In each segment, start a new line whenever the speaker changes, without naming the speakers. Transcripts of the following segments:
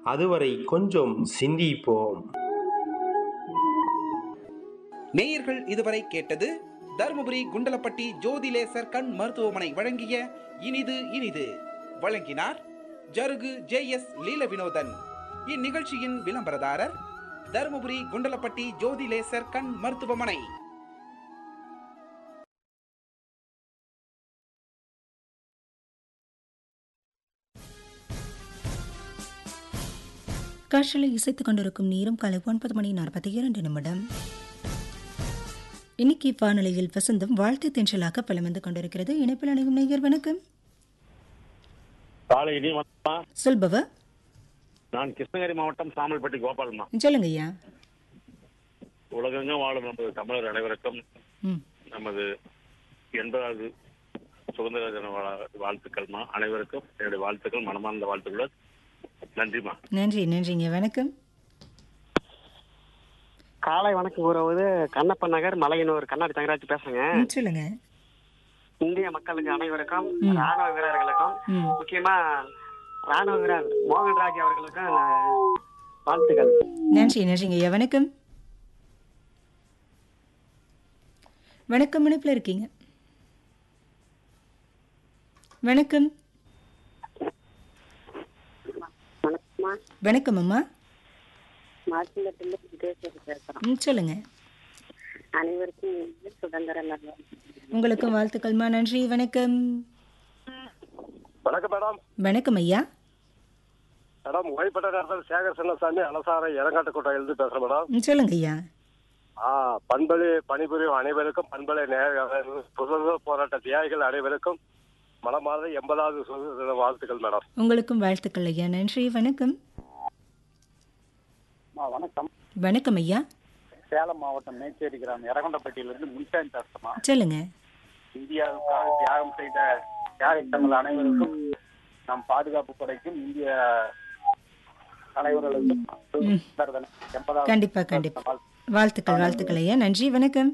அதுவரை கொஞ்சம் சிந்திப்போம்
நேயர்கள் இதுவரை கேட்டது தருமபுரி குண்டலப்பட்டி ஜோதிலேசர் கண் மருத்துவமனை வழங்கிய இனிது இனிது வழங்கினார் ஜருகு ஜே எஸ் லீல வினோதன் இந்நிகழ்ச்சியின் விளம்பரதாரர் தருமபுரி குண்டலப்பட்டி ஜோதிலேசர் கண் மருத்துவமனை
காற்றலை இசைத்துக் கொண்டிருக்கும் நேரம் காலை ஒன்பது மணி நாற்பத்தி இரண்டு நிமிடம் இன்னைக்கு வானிலையில் வசந்தம் வாழ்த்து தென்றலாக பலம் வந்து கொண்டிருக்கிறது இணைப்பில் அணையும் நேயர் வணக்கம்
காலை இனி வணக்கம்மா
சொல்பவ
நான் கிருஷ்ணகிரி மாவட்டம் சாமல்பட்டி கோபால்மா
சொல்லுங்க ஐயா
உலகெங்கும் வாழும் நமது தமிழர் அனைவருக்கும்
ம்
நமது எண்பதாவது சுதந்திர தின வா- வாழ்த்துக்கள்மா அனைவருக்கும் என்னுடைய வாழ்த்துக்கள் மனமார்ந்த வாழ்த்துக்கள் நன்றிம்மா
நன்றி நன்றிங்க வணக்கம்
காலை வணக்கம் கூறுவது கண்ணப்பன் நகர் மலையனூர் கண்ணாடி தங்கராஜ் பேசுறேங்க
ம், சொல்லுங்க
இந்திய மக்களுக்கு அனைவருக்கும் ராணுவ வீரர்களுக்கும்
ம்
முக்கியமா ராணுவ வீரர் மோகன்ராஜ் அவர்களுக்கும் நான் வாழ்த்துக்கள்
நன்றி நன்றிங்க ஐயா வணக்கம் வணக்கம் இணைப்பில் இருக்கீங்க வணக்கம்
வணக்கம்மா
வணக்கம் அம்மா
மாசிலத்துல விஜயசேகர் பேசுறோம்
ம் சொல்லுங்க
அனைவருக்கும் இனிய சுதந்திர நாள்
உங்களுக்கும் வாழ்த்துக்கள்மா நன்றி வணக்கம்
வணக்கம் மேடம்
வணக்கம் ஐயா
மேடம் ஓய்வுபட்ட நேரத்தில் சேகர் சின்னசாமி அலசாரை இறங்காட்டுக்கோட்டை எழுதி பேசுறேன் மேடம்
ம் சொல்லுங்க ஐயா
ஆ பண்பலி பணிபுரியும் அனைவருக்கும் பண்பலை நேயர்கள் சுதந்திர போராட்ட தியாகிகள் அனைவருக்கும் மனமார்ந்த எண்பதாவது சுதந்திர தின வாழ்த்துக்கள் மேடம்
உங்களுக்கும் வாழ்த்துக்கள் ஐயா நன்றி வணக்கம்
வணக்கம்
வணக்கம் ஐயா
சேலம் மாவட்டம் மேச்சேரி கிராமம் எரகொண்டப்பட்டியிலிருந்து முன்சாமி பேசுறோமா
சொல்லுங்க
இந்தியாவுக்காக தியாகம் செய்த தியாகித்தங்கள் அனைவருக்கும் நம் பாதுகாப்பு படைக்கும் இந்திய தலைவர்களுக்கும் சுதந்திர தின எண்பதாவது
கண்டிப்பா கண்டிப்பா வாழ்த்துக்கள் வாழ்த்துக்கள் ஐயா நன்றி வணக்கம்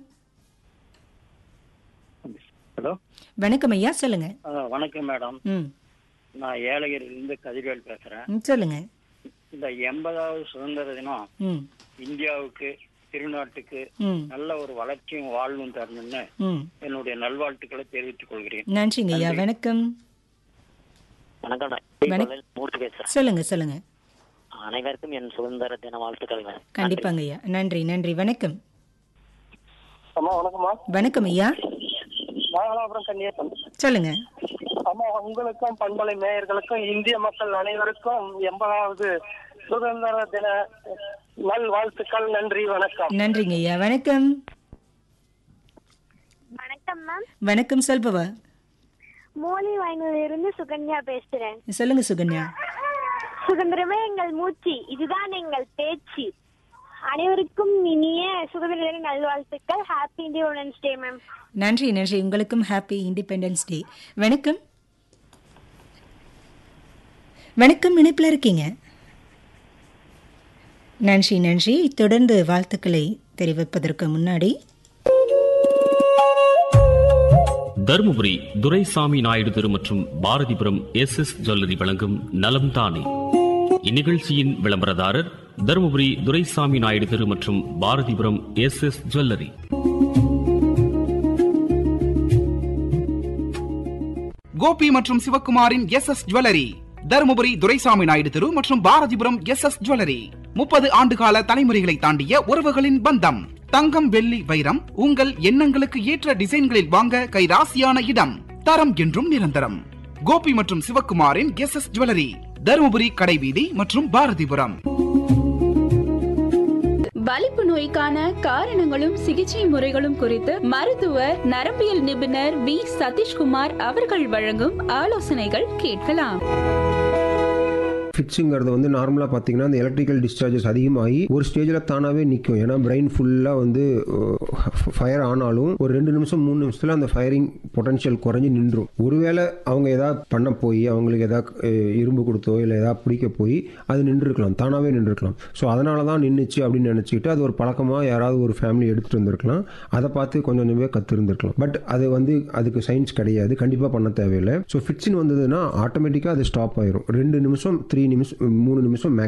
ஹலோ
வணக்கம் ஐயா சொல்லுங்க
வணக்கம் மேடம்
ம்
நான் ஏலகிரியிலிருந்து கதிர்வேல் பேசுறேன்
ம், சொல்லுங்க
இந்த எண்பதாவது சுதந்திர தினம்
ம்
இந்தியாவுக்கு திருநாட்டுக்கு
ம்
நல்ல ஒரு வளர்ச்சியும் வாழ்வும் தரணும்னு
ம்
என்னுடைய நல்வாழ்த்துக்களை தெரிவித்துக் கொள்கிறேன்
நன்றிங்க ஐயா வணக்கம்
வணக்கம்
வணக்~
நான் மூர்த்தி பேசுறேன்
சொல்லுங்க சொல்லுங்க
அனைவருக்கும் என் சுதந்திர தின வாழ்த்துக்கள்
கண்டிப்பாங்க ஐயா நன்றி நன்றி வணக்கம்
அம்மா வணக்கம்மா
வணக்கம் ஐயா
நாகலாபுரம் கன்னியப்பன்
சொல்லுங்க
அம்மா உங்களுக்கும் பண்பலை நேயர்களுக்கும் இந்திய மக்கள் அனைவருக்கும் எண்பதாவது சுதந்திர தின நல் வாழ்த்துக்கள் நன்றி வணக்கம்
நன்றிங்க ஐயா வணக்கம்
வணக்கம் மேம்
வணக்கம் சொல்பவா
மோலி வாய்னூர்ல இருந்து சுகன்யா பேசுறேன்
சொல்லுங்க சுகன்யா
சுதந்திரமே எங்கள் மூச்சு இதுதான் எங்கள் பேச்சு அனைவருக்கும் இனிய சுதந்திர தின நல்வாழ்த்துக்கள் ஹாப்பி இண்டிபெண்டன்ஸ் டே மேம்
நன்றி நன்றி உங்களுக்கும் ஹாப்பி இண்டிபெண்டன்ஸ் டே வணக்கம் வணக்கம் இணைப்பில் இருக்கீங்க நன்றி நன்றி தொடர்ந்து வாழ்த்துக்களை தெரிவிப்பதற்கு முன்னாடி
தருமபுரி துரைசாமி நாயுடு தெரு மற்றும் பாரதிபுரம் எஸ் எஸ் ஜுவல்லரி வழங்கும் நலம் தானே இந்நிகழ்ச்சியின் விளம்பரதாரர் தருமபுரி துரைசாமி நாயுடு தெரு மற்றும் Bharathipuram S S jewellery
Gopi மற்றும் சிவக்குமாரின் S S jewellery Dharmapuri Duraisamy Naidu தெரு மற்றும் பாரதிபுரம் எஸ் எஸ் ஜுவல்லரி முப்பது ஆண்டுகால தலைமுறைகளை தாண்டிய உறவுகளின் பந்தம் தங்கம் வெள்ளி வைரம் உங்கள் எண்ணங்களுக்கு ஏற்ற டிசைன்களில் வாங்க கைராசியான இடம் தரம் என்றும் நிரந்தரம் கோபி மற்றும் சிவக்குமாரின் எஸ் எஸ் ஜுவல்லரி தருமபுரி கடைவீதி மற்றும் பாரதிபுரம்
வலிப்பு நோய்க்கான காரணங்களும் சிகிச்சை முறைகளும் குறித்து மருத்துவர் நரம்பியல் நிபுணர் வி சதீஷ்குமார் அவர்கள் வழங்கும் ஆலோசனைகள் கேட்கலாம்
ஃபிட்ஸுங்கிறது வந்து நார்மலாக பார்த்தீங்கன்னா அந்த எலக்ட்ரிக்கல் டிஸ்சார்ஜஸ் அதிகமாகி ஒரு ஸ்டேஜில் தானாகவே நிற்கும் ஏன்னா பிரெயின் ஃபுல்லாக வந்து ஃபயர் ஆனாலும் ஒரு ரெண்டு நிமிஷம் மூணு நிமிஷத்தில் அந்த ஃபயரிங் பொட்டன்ஷியல் குறைஞ்சி நின்றும் ஒருவேளை அவங்க எதாவது பண்ண போய் அவங்களுக்கு எதாவது இரும்பு கொடுத்தோ இல்லை எதாவது பிடிக்க போய் அது நின்றுருக்கலாம் தானாகவே நின்றுருக்கலாம் ஸோ அதனால தான் நின்றுச்சு அப்படின்னு நினச்சிக்கிட்டு அது ஒரு பழக்கமாக யாராவது ஒரு ஃபேமிலி எடுத்துகிட்டு வந்திருக்கலாம் அதை பார்த்து கொஞ்சம் கொஞ்சமே கற்றுருந்துருக்கலாம் பட் அது வந்து அதுக்கு சயின்ஸ் கிடையாது கண்டிப்பாக பண்ண தேவையில்லை ஸோ ஃபிட்ஸின் வந்ததுன்னா ஆட்டோமேட்டிக்காக அது ஸ்டாப் ஆயிரும் ரெண்டு நிமிஷம் த்ரீ நிமிஷம் மூணு நிமிஷம்